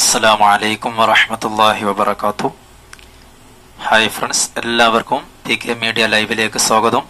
അസ്സലാമു അലൈക്കും വറഹ്മത്തുള്ളാഹി വബറകാതുഹു ഹായ് ഫ്രണ്ട്സ് എല്ലാവർക്കും പി കെ മീഡിയ ലൈവിലേക്ക് സ്വാഗതം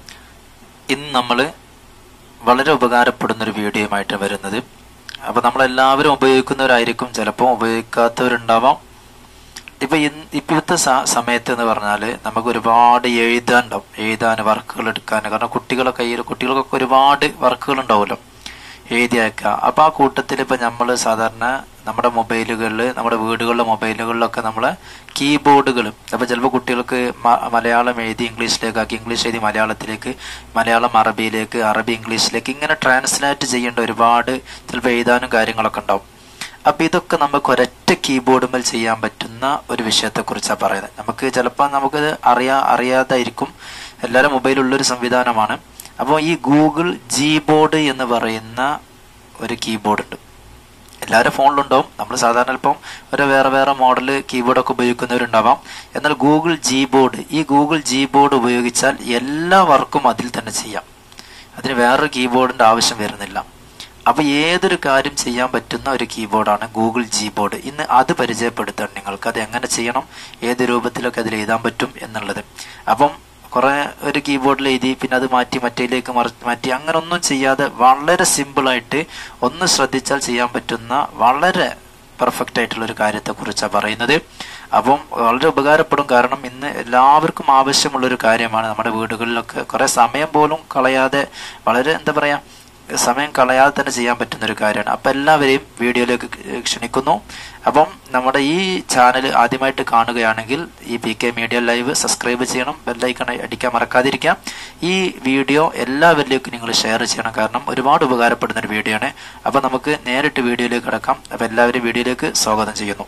ഇന്ന് നമ്മൾ വളരെ ഉപകാരപ്പെടുന്ന ഒരു വീഡിയോയുമായിട്ട് വരുന്നത് അപ്പോൾ നമ്മളെല്ലാവരും ഉപയോഗിക്കുന്നവരായിരിക്കും ചിലപ്പോൾ ഉപയോഗിക്കാത്തവരുണ്ടാവാം ഇപ്പൊ ഇന്ന് ഇപ്പോഴത്തെ സ- സമയത്ത് എന്ന് പറഞ്ഞാൽ നമുക്ക് ഒരുപാട് എഴുതാനുണ്ടാവും എഴുതാൻ വർക്കുകൾ എടുക്കാൻ കാരണം കുട്ടികളെ കയ്യിൽ കുട്ടികൾക്കൊക്കെ ഒരുപാട് വർക്കുകൾ ഉണ്ടാവുമല്ലോ എഴുതി അയക്കുക അപ്പൊ ആ കൂട്ടത്തിൽ ഇപ്പൊ നമ്മൾ സാധാരണ നമ്മുടെ മൊബൈലുകളിൽ നമ്മുടെ വീടുകളിലെ മൊബൈലുകളിലൊക്കെ നമ്മളെ കീബോർഡുകൾ അപ്പൊ ചിലപ്പോൾ കുട്ടികൾക്ക് മ- മലയാളം എഴുതി ഇംഗ്ലീഷിലേക്ക് ആക്കി ഇംഗ്ലീഷ് എഴുതി മലയാളത്തിലേക്ക് മലയാളം അറബിയിലേക്ക് അറബി ഇംഗ്ലീഷിലേക്ക് ഇങ്ങനെ ട്രാൻസ്ലേറ്റ് ചെയ്യേണ്ട ഒരുപാട് ചിലപ്പോൾ എഴുതാനും കാര്യങ്ങളൊക്കെ ഉണ്ടാവും അപ്പൊ ഇതൊക്കെ നമുക്ക് ഒരൊറ്റ കീബോർഡുമേൽ ചെയ്യാൻ പറ്റുന്ന ഒരു വിഷയത്തെ കുറിച്ചാണ് പറയുന്നത് നമുക്ക് ചിലപ്പോൾ നമുക്ക് അറിയാ അറിയാതായിരിക്കും എല്ലാവരും മൊബൈലുള്ളൊരു സംവിധാനമാണ് അപ്പോൾ ഈ ഗൂഗിൾ ജി ബോർഡ് എന്ന് പറയുന്ന ഒരു കീബോർഡ് ഉണ്ട് എല്ലാവരും ഫോണിലുണ്ടാവും നമ്മൾ സാധാരണ ഇപ്പം ഒരു വേറെ വേറെ മോഡൽ കീബോർഡൊക്കെ ഉപയോഗിക്കുന്നവരുണ്ടാവാം എന്നാൽ ഗൂഗിൾ ജി ബോർഡ് ഈ ഗൂഗിൾ ജി ബോർഡ് ഉപയോഗിച്ചാൽ എല്ലാ വർക്കും അതിൽ തന്നെ ചെയ്യാം അതിന് വേറൊരു കീബോർഡിന്റെ ആവശ്യം വരുന്നില്ല അപ്പൊ ഏതൊരു കാര്യം ചെയ്യാൻ പറ്റുന്ന ഒരു കീബോർഡാണ് ഗൂഗിൾ ജി ബോർഡ് ഇന്ന് അത് പരിചയപ്പെടുത്താൻ നിങ്ങൾക്ക് അത് എങ്ങനെ ചെയ്യണം ഏത് രൂപത്തിലൊക്കെ അതിൽ എഴുതാൻ പറ്റും എന്നുള്ളത് അപ്പം കുറെ ഒരു കീബോർഡിൽ എഴുതി പിന്നെ അത് മാറ്റി മറ്റേലേക്ക് മറി മാറ്റി അങ്ങനെ ഒന്നും ചെയ്യാതെ വളരെ സിമ്പിളായിട്ട് ഒന്ന് ശ്രദ്ധിച്ചാൽ ചെയ്യാൻ പറ്റുന്ന വളരെ പെർഫെക്റ്റ് ആയിട്ടുള്ള ഒരു കാര്യത്തെ കുറിച്ചാണ് പറയുന്നത് അപ്പം വളരെ ഉപകാരപ്പെടും കാരണം ഇന്ന് എല്ലാവർക്കും ആവശ്യമുള്ള ഒരു കാര്യമാണ് നമ്മുടെ വീടുകളിലൊക്കെ കുറെ സമയം പോലും കളയാതെ വളരെ എന്താ പറയാ സമയം കളയാതെ തന്നെ ചെയ്യാൻ പറ്റുന്ന ഒരു കാര്യമാണ് അപ്പം എല്ലാവരെയും വീഡിയോയിലേക്ക് ക്ഷണിക്കുന്നു അപ്പം നമ്മുടെ ഈ ചാനൽ ആദ്യമായിട്ട് കാണുകയാണെങ്കിൽ ഈ P K media live subscribe ചെയ്യണം ബെല്ലൈക്കൺ അടിക്കാൻ മറക്കാതിരിക്കാം ഈ വീഡിയോ എല്ലാവരിലേക്കും നിങ്ങൾ ഷെയർ ചെയ്യണം കാരണം ഒരുപാട് ഉപകാരപ്പെടുന്ന ഒരു വീഡിയോ ആണ് അപ്പം നമുക്ക് നേരിട്ട് വീഡിയോയിലേക്ക് കിടക്കാം അപ്പം എല്ലാവരും വീഡിയോയിലേക്ക് സ്വാഗതം ചെയ്യുന്നു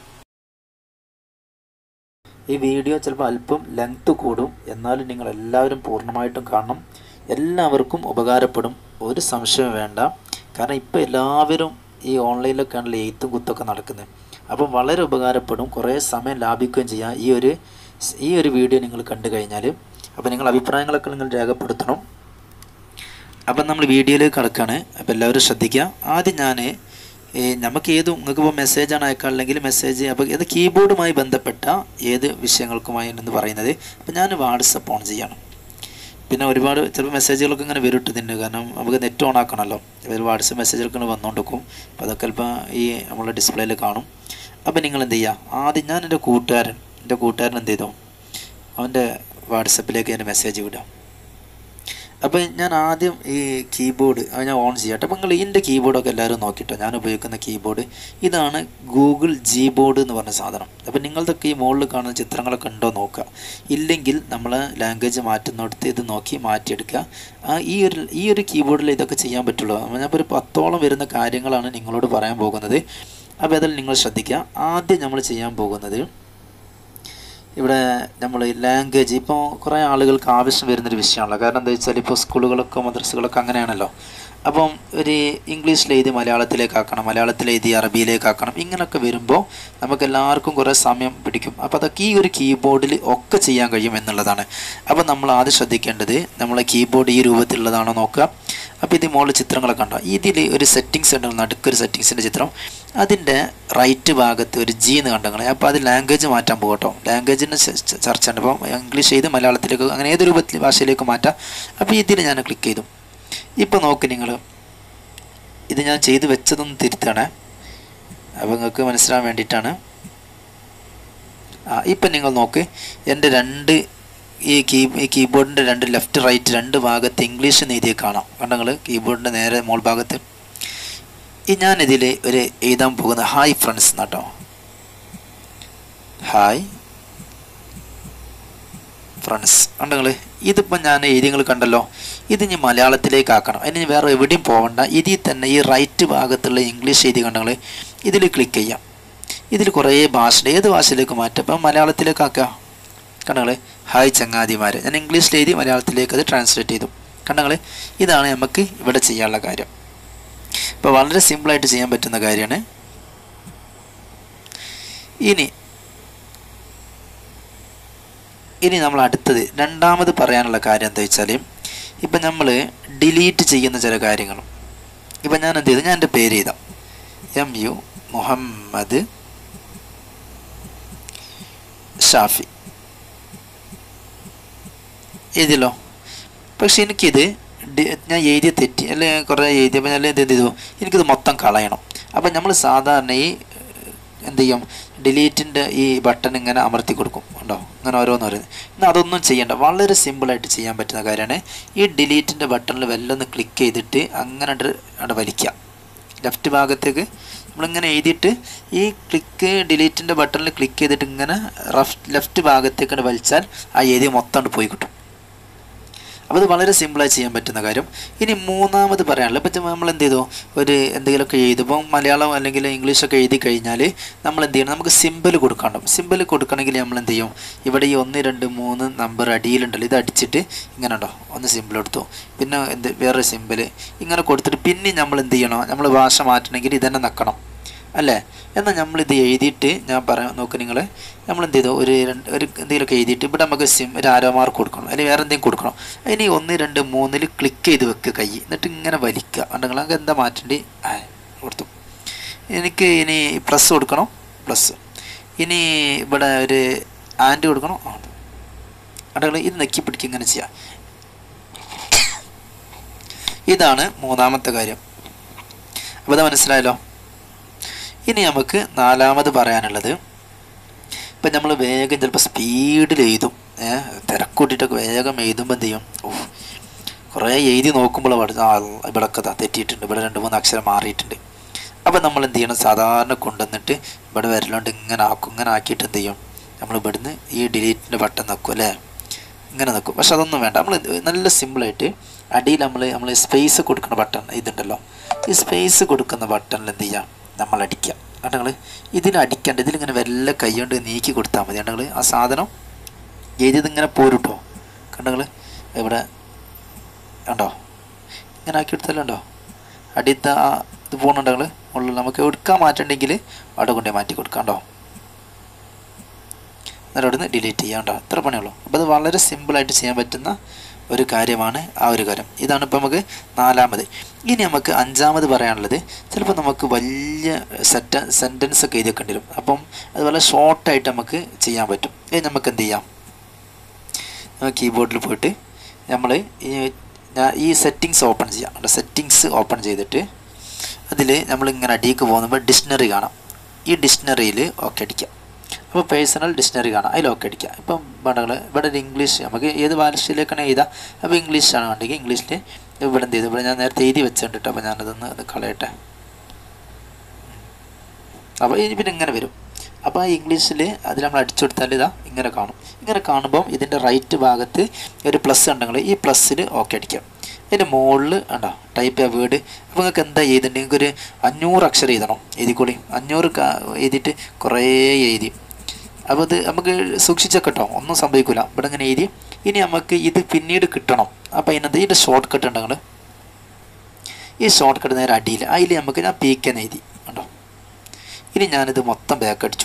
ഈ വീഡിയോ ചിലപ്പോൾ അല്പം ലെങ്ത് കൂടും എന്നാലും നിങ്ങൾ എല്ലാവരും പൂർണ്ണമായിട്ടും കാണണം എല്ലാവർക്കും ഉപകാരപ്പെടും ഒരു സംശയം വേണ്ട കാരണം ഇപ്പോൾ എല്ലാവരും ഈ ഓൺലൈനിലൊക്കെയാണല്ലോ എയ്ത്തും കുത്തൊക്കെ നടക്കുന്നത് അപ്പം വളരെ ഉപകാരപ്പെടും കുറേ സമയം ലാഭിക്കുകയും ചെയ്യാം ഈ ഒരു ഈ ഒരു വീഡിയോ നിങ്ങൾ കണ്ടു കഴിഞ്ഞാൽ അപ്പോൾ നിങ്ങൾ അഭിപ്രായങ്ങളൊക്കെ നിങ്ങൾ രേഖപ്പെടുത്തണം അപ്പം നമ്മൾ വീഡിയോയിലേക്ക് കിടക്കുകയാണ് അപ്പോൾ എല്ലാവരും ശ്രദ്ധിക്കുക ആദ്യം ഞാൻ നമുക്ക് ഏത് നിങ്ങൾക്ക് ഇപ്പോൾ മെസ്സേജാണ് അയക്കാനുണ്ടെങ്കിൽ മെസ്സേജ് അപ്പോൾ ഇത് കീബോർഡുമായി ബന്ധപ്പെട്ട ഏത് വിഷയങ്ങൾക്കുമായി എന്ന് പറയുന്നത് അപ്പോൾ ഞാൻ വാട്സപ്പ് ഓൺ ചെയ്യണം പിന്നെ ഒരുപാട് ചിലപ്പോൾ മെസ്സേജുകളൊക്കെ ഇങ്ങനെ വരിട്ടതുണ്ട് കാരണം നമുക്ക് നെറ്റ് ഓൺ ആക്കണമല്ലോ അതിൽ വാട്സപ്പ് മെസ്സേജുകളൊക്കെ ഇങ്ങനെ വന്നുകൊണ്ടിരിക്കും അപ്പോൾ അതൊക്കെ ചിലപ്പോൾ ഈ നമ്മളെ ഡിസ്പ്ലേയിൽ കാണും അപ്പോൾ നിങ്ങൾ എന്ത് ചെയ്യുക ആദ്യം ഞാൻ എൻ്റെ കൂട്ടുകാരൻ എൻ്റെ കൂട്ടുകാരൻ എന്ത് ചെയ്തു അവൻ്റെ വാട്സപ്പിലേക്ക് എൻ്റെ മെസ്സേജ് വിടാം അപ്പോൾ ഞാൻ ആദ്യം ഈ കീബോർഡ് അത് ഞാൻ ഓൺ ചെയ്യട്ടെ അപ്പോൾ നിങ്ങൾ ഇതിൻ്റെ കീബോർഡൊക്കെ എല്ലാവരും നോക്കിയിട്ടോ ഞാൻ ഉപയോഗിക്കുന്ന കീബോർഡ് ഇതാണ് ഗൂഗിൾ ജി ബോർഡ് എന്ന് പറഞ്ഞ സാധനം അപ്പോൾ നിങ്ങളതൊക്കെ ഈ മുകളിൽ കാണുന്ന ചിത്രങ്ങളൊക്കെ ഉണ്ടോ നോക്കുക ഇല്ലെങ്കിൽ നമ്മൾ ലാംഗ്വേജ് മാറ്റുന്നിടത്ത് ഇത് നോക്കി മാറ്റിയെടുക്കുക ആ ഈ ഒരു ഈ ഒരു കീബോർഡിൽ ഇതൊക്കെ ചെയ്യാൻ പറ്റുള്ളൂ ഞാനിപ്പോൾ ഒരു പത്തോളം വരുന്ന കാര്യങ്ങളാണ് നിങ്ങളോട് പറയാൻ പോകുന്നത് അപ്പോൾ അതിൽ നിങ്ങൾ ശ്രദ്ധിക്കുക ആദ്യം നമ്മൾ ചെയ്യാൻ പോകുന്നത് ഇവിടെ നമ്മൾ ലാംഗ്വേജ് ഇപ്പോൾ കുറേ ആളുകൾക്ക് ആവശ്യം വരുന്നൊരു വിഷയമാണല്ലോ കാരണം എന്താ വെച്ചാൽ ഇപ്പോൾ സ്കൂളുകളൊക്കെ മദ്രസകളൊക്കെ അങ്ങനെയാണല്ലോ അപ്പം ഒരു ഇംഗ്ലീഷിൽ എഴുതി മലയാളത്തിലേക്ക് ആക്കണം മലയാളത്തിൽ എഴുതി അറബിയിലേക്ക് ആക്കണം ഇങ്ങനെയൊക്കെ വരുമ്പോൾ നമുക്ക് എല്ലാവർക്കും കുറേ സമയം പിടിക്കും അപ്പോൾ അതൊക്കെ ഈ ഒരു കീബോർഡിൽ ഒക്കെ ചെയ്യാൻ കഴിയും എന്നുള്ളതാണ് അപ്പോൾ നമ്മൾ ആദ്യം ശ്രദ്ധിക്കേണ്ടത് നമ്മളെ കീബോർഡ് ഈ രൂപത്തിലുള്ളതാണോ നോക്കുക അപ്പോൾ ഇത് മുകളിൽ ചിത്രങ്ങളൊക്കെ ഉണ്ടോ ഇതിൽ ഒരു സെറ്റിങ്സ് ഉണ്ട് നടുക്കൊരു സെറ്റിങ്സിൻ്റെ ചിത്രം അതിൻ്റെ റൈറ്റ് ഭാഗത്ത് ഒരു ജി എന്ന് കണ്ടങ്ങൾ അപ്പോൾ അത് ലാംഗ്വേജ് മാറ്റാൻ പോകും കേട്ടോ ലാംഗ്വേജിൻ്റെ ചർച്ച ഉണ്ട് അപ്പോൾ ഇംഗ്ലീഷ് ചെയ്ത് മലയാളത്തിലേക്ക് അങ്ങനെ ഏത് രൂപത്തിൽ ഭാഷയിലേക്ക് മാറ്റാം അപ്പോൾ ഇതിൽ ഞാൻ ക്ലിക്ക് ചെയ്തു ഇപ്പോൾ നോക്ക് നിങ്ങൾ ഇത് ഞാൻ ചെയ്ത് വെച്ചതൊന്ന് തിരുത്തണേ അപ്പോൾ നിങ്ങൾക്ക് മനസ്സിലാൻ വേണ്ടിയിട്ടാണ് ആ ഇപ്പം നിങ്ങൾ നോക്ക് എൻ്റെ രണ്ട് ഈ കീ ഈ കീബോർഡിൻ്റെ രണ്ട് ലെഫ്റ്റ് റൈറ്റ് രണ്ട് ഭാഗത്ത് ഇംഗ്ലീഷ് എഴുതിയ കാണാം കണ്ടങ്ങൾ കീബോർഡിൻ്റെ നേരെ മോൾ ഭാഗത്ത് ഈ ഞാനിതിൽ ഒരു എഴുതാൻ പോകുന്ന ഹായ് ഫ്രണ്ട്സ് എന്നാട്ടോ ഹായ് ഫ്രണ്ട്സ് കണ്ടങ്ങൾ ഇതിപ്പോൾ ഞാൻ എഴുതി നിങ്ങൾ കണ്ടല്ലോ ഇത് ഇനി മലയാളത്തിലേക്ക് ആക്കണം അതിന് വേറെ എവിടെയും പോകണ്ട ഇതിൽ തന്നെ ഈ റൈറ്റ് ഭാഗത്തുള്ള ഇംഗ്ലീഷ് എഴുതി കണ്ടങ്ങൾ ഇതിൽ ക്ലിക്ക് ചെയ്യാം ഇതിൽ കുറേ ഭാഷ ഏത് ഭാഷയിലേക്ക് മാറ്റാം അപ്പം മലയാളത്തിലേക്ക് ആക്കുക കണ്ടങ്ങൾ ഹായ് ചങ്ങാതിമാർ ഞാൻ ഇംഗ്ലീഷിൽ എഴുതി മലയാളത്തിലേക്ക് അത് ട്രാൻസ്ലേറ്റ് ചെയ്തു കണ്ടങ്ങൾ ഇതാണ് നമുക്ക് ഇവിടെ ചെയ്യാനുള്ള കാര്യം ഇപ്പോൾ വളരെ സിമ്പിളായിട്ട് ചെയ്യാൻ പറ്റുന്ന കാര്യമാണ് ഇനി ഇനി നമ്മൾ അടുത്തത് രണ്ടാമത് പറയാനുള്ള കാര്യം എന്താ വെച്ചാൽ ഇപ്പം നമ്മൾ ഡിലീറ്റ് ചെയ്യുന്ന ചില കാര്യങ്ങളും ഇപ്പം ഞാൻ എന്ത് ചെയ്തു ഞാൻ എൻ്റെ പേര് എഴുതാം എം യു മുഹമ്മദ് ഷാഫി എഴുതിയല്ലോ പക്ഷെ എനിക്കിത് ഡി- ഞാൻ എഴുതിയ തെറ്റി അല്ലെ കുറേ എഴുതിയപ്പോൾ ഞാൻ എന്ത് ചെയ്തു എനിക്കിത് മൊത്തം കളയണം അപ്പം നമ്മൾ സാധാരണ ഈ ഏഹ്, എന്ത് ചെയ്യും ഡിലീറ്റിൻ്റെ ഈ ബട്ടൺ ഇങ്ങനെ അമർത്തി കൊടുക്കും ഉണ്ടോ അങ്ങനെ ഓരോന്ന് പറയുന്നത് എന്നാൽ അതൊന്നും ചെയ്യണ്ട വളരെ സിമ്പിളായിട്ട് ചെയ്യാൻ പറ്റുന്ന കാര്യമാണ് ഈ ഡിലീറ്റിൻ്റെ ബട്ടണിൽ വല്ലൊന്ന് ക്ലിക്ക് ചെയ്തിട്ട് അങ്ങനെ അവിടെ വലിക്കുക ലെഫ്റ്റ് ഭാഗത്തേക്ക് നമ്മളിങ്ങനെ എഴുതിയിട്ട് ഈ ക്ലിക്ക് ഡിലീറ്റിൻ്റെ ബട്ടണിൽ ക്ലിക്ക് ചെയ്തിട്ട് ഇങ്ങനെ റഫ് ലെഫ്റ്റ് ഭാഗത്തേക്ക് വലിച്ചാൽ ആ എഴുതി മൊത്തം അങ്ങട് പോയി കിട്ടും അപ്പോൾ അത് വളരെ സിമ്പിളായി ചെയ്യാൻ പറ്റുന്ന കാര്യം ഇനി മൂന്നാമത് പറയാനുള്ളത് ഇപ്പം നമ്മൾ എന്ത് ചെയ്തു ഒരു എന്തെങ്കിലുമൊക്കെ എഴുതുമ്പോൾ മലയാളം അല്ലെങ്കിൽ ഇംഗ്ലീഷൊക്കെ എഴുതി കഴിഞ്ഞാൽ നമ്മൾ എന്ത് ചെയ്യണം നമുക്ക് സിമ്പിൾ കൊടുക്കണം സിമ്പിൾ കൊടുക്കണമെങ്കിൽ നമ്മൾ എന്ത് ചെയ്യും ഇവിടെ ഈ ഒന്ന് രണ്ട് മൂന്ന് നമ്പർ അടിയിലുണ്ടല്ലോ ഇത് അടിച്ചിട്ട് ഇങ്ങനെ ഉണ്ടോ ഒന്ന് സിമ്പിൾ എടുത്തു പിന്നെ എന്ത് വേറെ സിമ്പിൾ ഇങ്ങനെ കൊടുത്തിട്ട് പിന്നെ നമ്മൾ എന്ത് ചെയ്യണം നമ്മൾ ഭാഷ മാറ്റണമെങ്കിൽ ഇതന്നെ നക്കണം അല്ലേ എന്നാൽ നമ്മളിത് എഴുതിയിട്ട് ഞാൻ പറയാം നോക്ക് നിങ്ങൾ നമ്മൾ എന്ത് ചെയ്തു ഒരു രണ്ട് ഒരു എന്തെങ്കിലുമൊക്കെ എഴുതിയിട്ട് ഇവിടെ നമുക്ക് സിം ഒരു ആരോ മാർക്ക് കൊടുക്കണം അല്ലെങ്കിൽ വേറെ എന്തെങ്കിലും കൊടുക്കണം ഇനി ഒന്ന് രണ്ട് മൂന്നിൽ ക്ലിക്ക് ചെയ്ത് വെക്കുക കൈ എന്നിട്ട് ഇങ്ങനെ വലിക്കുക ഉണ്ടെങ്കിൽ നമുക്ക് എന്താ മാറ്റേണ്ടി ആ കൊടുത്തു എനിക്ക് ഇനി പ്ലസ് കൊടുക്കണം പ്ലസ് ഇനി ഇവിടെ ഒരു ആൻഡ് കൊടുക്കണം ആ ഉണ്ടെങ്കിൽ ഇത് നെക്കി പിടിക്കുക ഇങ്ങനെ ചെയ്യാം ഇതാണ് മൂന്നാമത്തെ കാര്യം അപ്പോൾ അത് മനസ്സിലായല്ലോ ഇനി നമുക്ക് നാലാമത് പറയാനുള്ളത് ഇപ്പം നമ്മൾ വേഗം ചിലപ്പോൾ സ്പീഡിൽ എഴുതും ഏഹ് തിരക്കൂട്ടിയിട്ടൊക്കെ വേഗം എഴുതുമ്പോൾ എന്ത് ചെയ്യും ഓ കുറേ എഴുതി നോക്കുമ്പോൾ അവിടെ ആ ഇവിടെയൊക്കെ ദാ തെറ്റിയിട്ടുണ്ട് ഇവിടെ രണ്ട് മൂന്ന് അക്ഷരം മാറിയിട്ടുണ്ട് അപ്പം നമ്മൾ എന്ത് ചെയ്യണം സാധാരണ കൊണ്ടുവന്നിട്ട് ഇവിടെ വരലോണ്ട് ഇങ്ങനെ ആക്കും ഇങ്ങനെ ആക്കിയിട്ട് എന്ത് ചെയ്യും നമ്മൾ ഇവിടുന്ന് ഈ ഡിലീറ്റിൻ്റെ ബട്ടൺ നിൽക്കും അല്ലേ ഇങ്ങനെ നിൽക്കും പക്ഷെ അതൊന്നും വേണ്ട നമ്മൾ നല്ല സിമ്പിളായിട്ട് അടിയിൽ നമ്മൾ നമ്മൾ സ്പേസ് കൊടുക്കുന്ന ബട്ടൺ ഇതുണ്ടല്ലോ ഈ സ്പേസ് കൊടുക്കുന്ന ബട്ടണിൽ എന്ത് ചെയ്യാം നമ്മൾ അടിക്കുക കണ്ടങ്ങൾ ഇതിൽ അടിക്കേണ്ട ഇതിലിങ്ങനെ വല്ല കൈ കൊണ്ട് നീക്കി കൊടുത്താൽ മതി കണ്ടങ്ങൾ ആ സാധനം എഴുതിയത് ഇങ്ങനെ പോരുട്ടോ കണ്ടങ്ങൾ ഇവിടെ കണ്ടോ ഇങ്ങനെ ആക്കി എടുത്താലുണ്ടോ അടിയത്ത ആ ഇത് പോകുന്നുണ്ടെങ്കിൽ ഉള്ളിൽ നമുക്ക് എടുക്കാൻ മാറ്റണ്ടെങ്കിൽ അവിടെ കൊണ്ടുപോയി മാറ്റി കൊടുക്കാം കേട്ടോ എന്നിട്ട് അവിടുന്ന് ഡിലീറ്റ് ചെയ്യാം കേട്ടോ അത്ര പണിയുള്ളൂ അപ്പോൾ അത് വളരെ സിമ്പിളായിട്ട് ചെയ്യാൻ പറ്റുന്ന ഒരു കാര്യമാണ് ആ ഒരു കാര്യം ഇതാണ് ഇപ്പോൾ നമുക്ക് നാലാമത് ഇനി നമുക്ക് അഞ്ചാമത് പറയാനുള്ളത് ചിലപ്പോൾ നമുക്ക് വലിയ സെറ്റ സെൻറ്റൻസ് ഒക്കെ എഴുതി വെക്കേണ്ടി വരും അപ്പം അത് വളരെ ഷോർട്ടായിട്ട് നമുക്ക് ചെയ്യാൻ പറ്റും ഇത് നമുക്ക് എന്ത് ചെയ്യാം കീബോർഡിൽ പോയിട്ട് നമ്മൾ ഈ ഞാൻ ഈ സെറ്റിങ്സ് ഓപ്പൺ ചെയ്യാം സെറ്റിങ്സ് ഓപ്പൺ ചെയ്തിട്ട് അതിൽ നമ്മളിങ്ങനെ അടിയിലേക്ക് പോകുമ്പോൾ ഡിക്ഷണറി കാണാം ഈ ഡിക്ഷണറിയിൽ ഓക്കെ അടിക്കാം അപ്പോൾ പേഴ്സണൽ ഡിക്ഷണറി കാണാം അതിൽ ഓക്കെ അടിക്കാം ഇപ്പം വേണ്ടകൾ ഇവിടെ ഒരു ഇംഗ്ലീഷ് നമുക്ക് ഏത് ഭാഷയിലേക്കാണ് എഴുതാം അപ്പോൾ ഇംഗ്ലീഷ് ആണ് വേണ്ടെങ്കിൽ ഇംഗ്ലീഷിൽ ഇവിടെ എന്ത് ചെയ്തു ഇവിടെ ഞാൻ നേരത്തെ എഴുതി വെച്ചിട്ടുണ്ട് അപ്പോൾ ഞാനതൊന്ന് അത് കളയട്ടെ അപ്പോൾ ഇനി പിന്നെ ഇങ്ങനെ വരും അപ്പോൾ ആ ഇംഗ്ലീഷിൽ അതിൽ നമ്മൾ അടിച്ചു കൊടുത്താൽ ഇതാ ഇങ്ങനെ കാണും ഇങ്ങനെ കാണുമ്പം ഇതിൻ്റെ റൈറ്റ് ഭാഗത്ത് ഒരു പ്ലസ് ഉണ്ടെങ്കിൽ ഈ പ്ലസ്സിൽ ഓക്കെ അടിക്കാം അതിൻ്റെ മുകളിൽ ഉണ്ടോ ടൈപ്പ് ചെയ്യാൻ വേർഡ് അപ്പോൾ നിങ്ങൾക്ക് എന്താ എഴുതേണ്ടത് നിങ്ങൾക്ക് ഒരു അഞ്ഞൂറ് അക്ഷരം എഴുതണം എഴുതിക്കോളി അഞ്ഞൂറ് ക- എഴുതിയിട്ട് കുറേ എഴുതി അപ്പോൾ ഇത് നമുക്ക് സൂക്ഷിച്ചൊക്കെ കേട്ടോ ഒന്നും സംഭവിക്കില്ല ഇവിടെ ഇങ്ങനെ എഴുതി ഇനി നമുക്ക് ഇത് പിന്നീട് കിട്ടണം അപ്പോൾ അതിനകത്ത് ഇതിൻ്റെ ഷോർട്ട് കട്ട് ഉണ്ടെങ്കിൽ ഈ ഷോർട്ട് കട്ട് നേരെ അടിയിൽ അതിൽ നമുക്ക് ഞാൻ പീക്കാൻ എഴുതി ഉണ്ടോ ഇനി ഞാനിത് മൊത്തം ബാക്ക് അടിച്ചു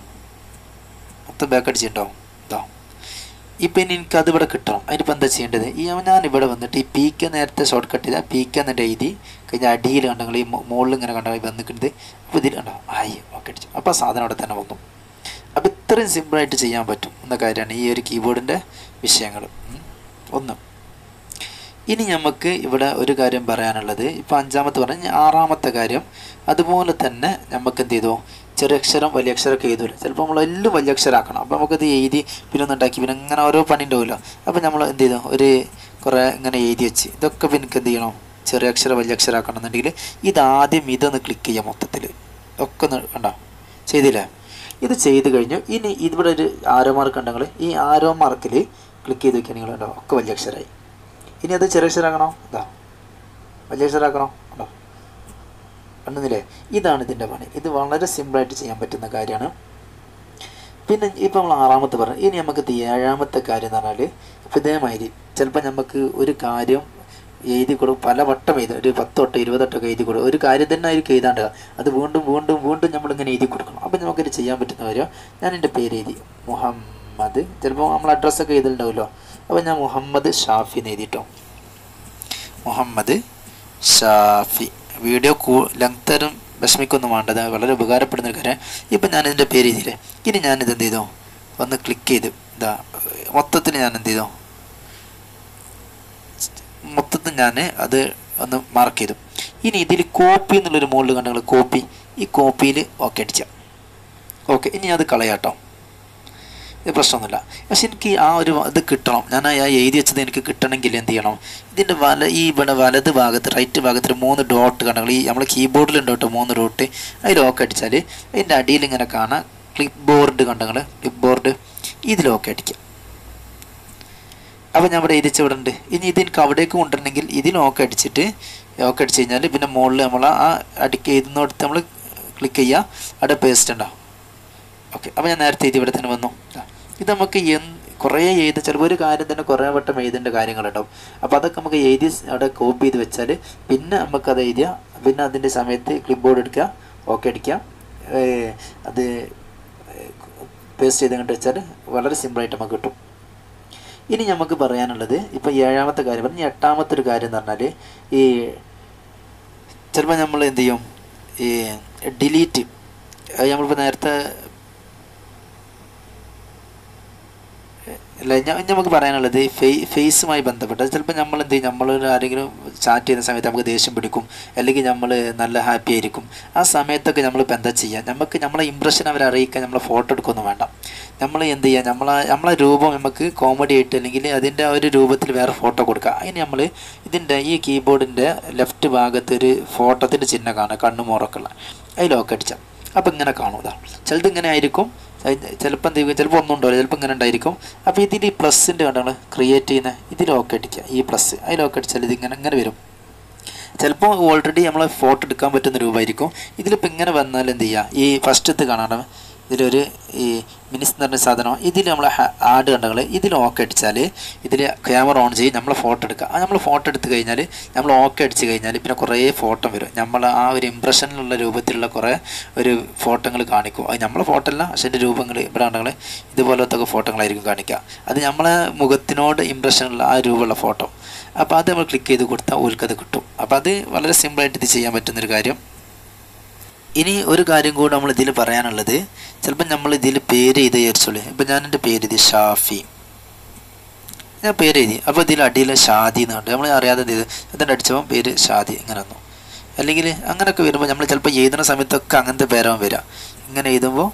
മൊത്തം ബാക്ക് അടിച്ചിട്ടുണ്ടോ ഇതാ ഇപ്പം ഇനി എനിക്ക് അത് ഇവിടെ കിട്ടണം അതിനിപ്പോൾ എന്താ ചെയ്യേണ്ടത് ഈ ഞാൻ ഇവിടെ വന്നിട്ട് ഈ പീക്ക നേരത്തെ ഷോർട്ട് കട്ട് ചെയ്താൽ പീക്ക എന്നിട്ട് എഴുതി കഴിഞ്ഞാൽ അടിയിൽ കണ്ടെങ്കിൽ ഈ മുകളിൽ ഇങ്ങനെ കണ്ടെങ്കിൽ വന്നിട്ടുണ്ട് അപ്പോൾ ഇതിൽ കണ്ടോ ആയി ഓക്കെ അടിച്ചു അപ്പോൾ ആ സാധനം അവിടെ തന്നെ വന്നു അപ്പോൾ ഇത്രയും സിമ്പിളായിട്ട് ചെയ്യാൻ പറ്റും എന്ന കാര്യമാണ് ഈ ഒരു കീബോർഡിൻ്റെ വിഷയങ്ങൾ ഉം. ഒന്ന് ഇനി നമുക്ക് ഇവിടെ ഒരു കാര്യം പറയാനുള്ളത് ഇപ്പോൾ അഞ്ചാമത്തെ പറഞ്ഞ ആറാമത്തെ കാര്യം അതുപോലെ തന്നെ നമുക്ക് എന്ത് ചെയ്തു ചെറിയ അക്ഷരം വലിയ അക്ഷരമൊക്കെ എഴുതൂല ചിലപ്പോൾ നമ്മൾ എല്ലാം വലിയ അക്ഷരമാക്കണം അപ്പോൾ നമുക്കത് എഴുതി പിന്നെ ഒന്ന് ഉണ്ടാക്കി പിന്നെ ഇങ്ങനെ ഓരോ പണി ഉണ്ടാവില്ല അപ്പോൾ നമ്മൾ എന്ത് ചെയ്തു ഒരു കുറേ ഇങ്ങനെ എഴുതി വെച്ച് ഇതൊക്കെ പിന്നെ എന്ത് ചെയ്യണം ചെറിയ അക്ഷരം വലിയ അക്ഷരമാക്കണം എന്നുണ്ടെങ്കിൽ ഇതാദ്യം ഇതൊന്ന് ക്ലിക്ക് ചെയ്യാം മൊത്തത്തിൽ ഒക്കെ ഒന്ന് കണ്ടോ ചെയ്തില്ലേ ഇത് ചെയ്ത് കഴിഞ്ഞു ഇനി ഇവിടെ ഒരു ആരോ മാർക്ക് ഉണ്ടെങ്കിൽ ഈ ആരോ മാർക്കിൽ ക്ലിക്ക് ചെയ്ത് വെക്കുകയാണെങ്കിൽ ഉണ്ടോ ഒക്കെ വലിയ അക്ഷരമായി ഇനി അത് ചെറിയ അക്ഷരമാക്കണോ ഇതാ വലിയ അക്ഷരമാക്കണോ ഉണ്ടോ കണ്ടുന്നില്ലേ ഇതാണ് ഇതിൻ്റെ പണി ഇത് വളരെ സിമ്പിളായിട്ട് ചെയ്യാൻ പറ്റുന്ന കാര്യമാണ് പിന്നെ ഇപ്പം നമ്മൾ ആറാമത്തെ പറഞ്ഞു ഇനി നമുക്ക് ഇത് ഏഴാമത്തെ കാര്യം എന്ന് പറഞ്ഞാൽ ഇപ്പം ഇതേമാതിരി ചിലപ്പോൾ നമുക്ക് ഒരു കാര്യം എഴുതി കൊടുക്കും പല വട്ടം എഴുതും ഒരു പത്തൊട്ടോ ഇരുപതൊട്ടൊക്കെ എഴുതി കൊടുക്കും ഒരു കാര്യം തന്നെ ആയിരിക്കും എഴുതാണ്ടുക അത് വീണ്ടും വീണ്ടും വീണ്ടും നമ്മളിങ്ങനെ എഴുതി കൊടുക്കണം അപ്പം നമുക്കിത് ചെയ്യാൻ പറ്റുന്ന കാര്യം ഞാൻ എൻ്റെ പേര് എഴുതി മുഹമ്മദ് ചിലപ്പോൾ നമ്മൾ അഡ്രസ്സൊക്കെ എഴുതിയിട്ടുണ്ടാവുമല്ലോ അപ്പോൾ ഞാൻ മുഹമ്മദ് ഷാഫി എന്ന് എഴുതിട്ടോ മുഹമ്മദ് ഷാഫി വീഡിയോ കൂ ലെങ്ത് തരും വിഷമിക്കൊന്നും വേണ്ടത് വളരെ ഉപകാരപ്പെടുന്ന ഒരു കാര്യം ഇപ്പം ഞാനിതിൻ്റെ പേര് ചെയ്തില്ലേ ഇനി ഞാനിത് എന്ത് ചെയ്തു ഒന്ന് ക്ലിക്ക് ചെയ്തു ഇതാ മൊത്തത്തിൽ ഞാൻ എന്ത് ചെയ്തു മൊത്തത്തിൽ ഞാൻ അത് ഒന്ന് മാർക്ക് ചെയ്തു ഇനി ഇതിൽ കോപ്പി എന്നുള്ളൊരു മുകളിൽ കണ്ടെങ്കിൽ കോപ്പി ഈ കോപ്പിയിൽ ഓക്കെ അടിച്ച ഓക്കെ ഇനി അത് കളയാട്ടോ ഇത് പ്രശ്നമൊന്നുമില്ല പക്ഷെ എനിക്ക് ആ ഒരു ഇത് കിട്ടണം ഞാൻ ആ എഴുതി വെച്ചത് എനിക്ക് കിട്ടണമെങ്കിൽ എന്ത് ചെയ്യണം ഇതിൻ്റെ വല ഈ ഇവിടെ വലത് ഭാഗത്ത് റൈറ്റ് ഭാഗത്ത് ഒരു മൂന്ന് ഡോട്ട് കണ്ടെങ്കിൽ ഈ നമ്മൾ കീബോർഡിലുണ്ട് കേട്ടോ മൂന്ന് ഡോട്ട് അതിൽ ഓക്കെ അടിച്ചാൽ അതിൻ്റെ അടിയിൽ ഇങ്ങനെ കാണാം ക്ലിപ്പ് ബോർഡ് കണ്ടെങ്കിൽ ക്ലിപ്പ് ബോർഡ് ഇതിൽ ഓക്കെ അടിക്കാം അപ്പോൾ ഞാൻ ഇവിടെ എഴുതിച്ച് ഇവിടെ ഉണ്ട് ഇനി ഇത് എനിക്ക് അവിടേക്ക് കൊണ്ടുവരണമെങ്കിൽ ഇതിൽ ഓക്കെ അടിച്ചിട്ട് ഓക്കെ അടിച്ച് കഴിഞ്ഞാൽ പിന്നെ മുകളിൽ നമ്മൾ ആ അടിക്ക് എഴുതുന്നിടത്ത് നമ്മൾ ക്ലിക്ക് ചെയ്യുക അവിടെ പേസ്റ്റ് ഉണ്ടാവും ഓക്കെ അപ്പോൾ ഞാൻ നേരത്തെ എഴുതി ഇവിടെ തന്നെ വന്നു ദാ. ഇത് നമുക്ക് എന്ത് കുറേ എഴുതി ചിലപ്പോൾ ഒരു കാര്യം തന്നെ കുറേ വട്ടം എഴുതേണ്ട കാര്യങ്ങളുണ്ടാവും അപ്പോൾ അതൊക്കെ നമുക്ക് എഴുതി അവിടെ കോപ്പി ചെയ്ത് വെച്ചാൽ പിന്നെ നമുക്കത് എഴുതിയ പിന്നെ അതിൻ്റെ സമയത്ത് ക്ലിപ്പ് ബോർഡ് എടുക്കുക ഓക്കെ അടിക്കുക ഏ, അത് പേസ്റ്റ് ചെയ്ത് കണ്ട് വെച്ചാൽ വളരെ സിമ്പിളായിട്ട് നമുക്ക് കിട്ടും ഇനി നമുക്ക് പറയാനുള്ളത് ഇപ്പോൾ ഏഴാമത്തെ കാര്യം പറഞ്ഞ എട്ടാമത്തെ ഒരു കാര്യം എന്ന് പറഞ്ഞാൽ ഈ ചിലപ്പോൾ നമ്മൾ എന്ത് ചെയ്യും ഈ ഡിലീറ്റ് അത് നമ്മളിപ്പോൾ നേരത്തെ അല്ല ഞാൻ നമുക്ക് പറയാനുള്ളത് ഫേ ഫേസുമായി ബന്ധപ്പെട്ട് ചിലപ്പോൾ നമ്മൾ എന്ത് ചെയ്യും നമ്മൾ ആരെങ്കിലും ചാറ്റ് ചെയ്യുന്ന സമയത്ത് നമുക്ക് ദേഷ്യം പിടിക്കും അല്ലെങ്കിൽ നമ്മൾ നല്ല ഹാപ്പി ആയിരിക്കും ആ സമയത്തൊക്കെ നമ്മളിപ്പോൾ എന്താ ചെയ്യുക നമുക്ക് നമ്മളെ ഇമ്പ്രഷൻ അവരെ അറിയിക്കാൻ നമ്മളെ ഫോട്ടോ എടുക്കൊന്നും വേണ്ട നമ്മൾ എന്ത് ചെയ്യുക നമ്മളെ നമ്മളെ രൂപം നമുക്ക് കോമഡി ആയിട്ട് അല്ലെങ്കിൽ അതിൻ്റെ ആ ഒരു രൂപത്തിൽ വേറെ ഫോട്ടോ കൊടുക്കുക അതിന് നമ്മൾ ഇതിൻ്റെ ഈ കീബോർഡിൻ്റെ ലെഫ്റ്റ് ഭാഗത്ത് ഒരു ഫോട്ടോത്തിൻ്റെ ചിഹ്നം കാണുക കണ്ണുമോറൊക്കെ അതിൽ ഓക്കെ അടിച്ചാൽ അപ്പോൾ ഇങ്ങനെ കാണും ഇതാ ചിലത് ഇങ്ങനെ ആയിരിക്കും ചിലപ്പോൾ എന്ത് ചെയ്യും ചിലപ്പോൾ ഒന്നും ഉണ്ടാവില്ല ചിലപ്പോൾ ഇങ്ങനെ ഉണ്ടായിരിക്കും അപ്പോൾ ഇതിൽ ഈ പ്ലസിൻ്റെ കണ്ടാണ് ക്രിയേറ്റ് ചെയ്യുന്ന ഇതിൽ ഓക്കെ അടിക്കുക ഈ പ്ലസ് അതിൽ ഓക്കെ അടിച്ചാൽ ഇത് ഇങ്ങനെ ഇങ്ങനെ വരും ചിലപ്പോൾ ഓൾറെഡി നമ്മൾ ഫോട്ടോ എടുക്കാൻ പറ്റുന്ന രൂപമായിരിക്കും ഇതിലിപ്പോൾ ഇങ്ങനെ വന്നാൽ എന്ത് ചെയ്യുക ഈ ഫസ്റ്റത്ത് കാണണം ഇതിലൊരു ഈ മിനിസ് എന്ന് പറഞ്ഞ സാധനം ഇതിൽ നമ്മൾ ആഡ് കണ്ടങ്ങൾ ഇതിൽ ഓക്കെ അടിച്ചാൽ ഇതിൽ ക്യാമറ ഓൺ ചെയ്യും നമ്മൾ ഫോട്ടോ എടുക്കുക ആ നമ്മൾ ഫോട്ടോ എടുത്ത് കഴിഞ്ഞാൽ നമ്മൾ ഓക്കെ അടിച്ച് കഴിഞ്ഞാൽ പിന്നെ കുറേ ഫോട്ടോ വരും നമ്മൾ ആ ഒരു ഇമ്പ്രഷനിലുള്ള രൂപത്തിലുള്ള കുറേ ഒരു ഫോട്ടോകൾ കാണിക്കും അത് നമ്മളെ ഫോട്ടോ അല്ല പക്ഷേ എൻ്റെ രൂപങ്ങൾ ഇവിടെ ഉണ്ടെങ്കിൽ ഇതുപോലത്തെ ഒക്കെ ഫോട്ടോകളായിരിക്കും കാണിക്കുക അത് നമ്മളെ മുഖത്തിനോട് ഇമ്പ്രഷനുള്ള ആ രൂപമുള്ള ഫോട്ടോ അപ്പോൾ അത് നമ്മൾ ക്ലിക്ക് ചെയ്ത് കൊടുത്താൽ ഓൽക്കത് കിട്ടും അപ്പോൾ അത് വളരെ സിമ്പിളായിട്ട് ഇത് ചെയ്യാൻ പറ്റുന്നൊരു കാര്യം ഇനി ഒരു കാര്യം കൂടെ നമ്മൾ ഇതിൽ പറയാനുള്ളത് ചിലപ്പോൾ നമ്മൾ ഇതിൽ പേര് എഴുതി വിചാരിച്ചോളൂ ഇപ്പം ഞാൻ എൻ്റെ പേര് എഴുതി ഷാഫി ഞാൻ പേര് എഴുതി അപ്പോൾ ഇതിൽ അടിയിൽ ഷാദി എന്നുണ്ട് നമ്മൾ അറിയാതെ എന്ത് ചെയ്ത് അതിൻ്റെ അടിച്ചപ്പോൾ പേര് ഷാദി ഇങ്ങനെ വന്നു അല്ലെങ്കിൽ അങ്ങനെയൊക്കെ വരുമ്പോൾ നമ്മൾ ചിലപ്പോൾ എഴുതുന്ന സമയത്തൊക്കെ അങ്ങനത്തെ പേരാവും വരിക ഇങ്ങനെ എഴുതുമ്പോൾ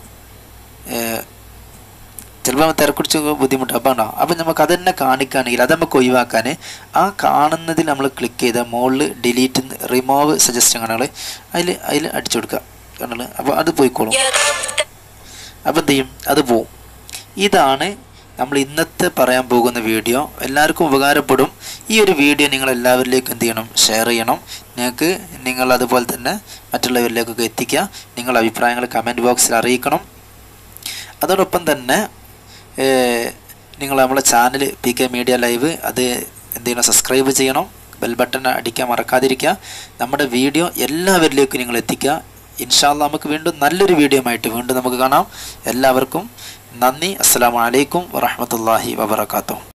ചിലപ്പോൾ തിരക്കുടിച്ച് ബുദ്ധിമുട്ട് അപ്പോൾ ഉണ്ടോ അപ്പം നമുക്ക് അത് തന്നെ കാണിക്കുകയാണെങ്കിൽ അത് നമുക്ക് ഒഴിവാക്കാൻ ആ കാണുന്നതിൽ നമ്മൾ ക്ലിക്ക് ചെയ്ത മുകളിൽ ഡിലീറ്റ് റിമൂവ് സജസ്റ്റ് കാണുകൾ അതിൽ അതിൽ അടിച്ചു കൊടുക്കുക കാണുകൾ അപ്പോൾ അത് പോയിക്കോളും അപ്പോൾ എന്ത് ചെയ്യും അത് പോവും ഇതാണ് നമ്മൾ ഇന്നത്തെ പറയാൻ പോകുന്ന വീഡിയോ എല്ലാവർക്കും ഉപകാരപ്പെടും ഈ ഒരു വീഡിയോ നിങ്ങൾ എല്ലാവരിലേക്കും എന്ത് ചെയ്യണം ഷെയർ ചെയ്യണം നിങ്ങൾക്ക് നിങ്ങൾ അതുപോലെ തന്നെ മറ്റുള്ളവരിലേക്കൊക്കെ എത്തിക്കുക നിങ്ങളുടെ അഭിപ്രായങ്ങൾ കമൻറ്റ് ബോക്സിൽ അറിയിക്കണം അതോടൊപ്പം തന്നെ നിങ്ങൾ നമ്മളെ channel P K media live അത് എന്ത് ചെയ്യണം സബ്സ്ക്രൈബ് ചെയ്യണം ബെൽ ബട്ടൺ അടിക്കാൻ മറക്കാതിരിക്കുക നമ്മുടെ വീഡിയോ എല്ലാവരിലേക്കും നിങ്ങൾ എത്തിക്കുക ഇൻഷാല്ല നമുക്ക് വീണ്ടും നല്ലൊരു വീഡിയോ ആയിട്ട് വീണ്ടും നമുക്ക് കാണാം എല്ലാവർക്കും നന്ദി അസ്സാം വലൈക്കും വറഹമത്തല്ലാഹി വബർക്കാത്തു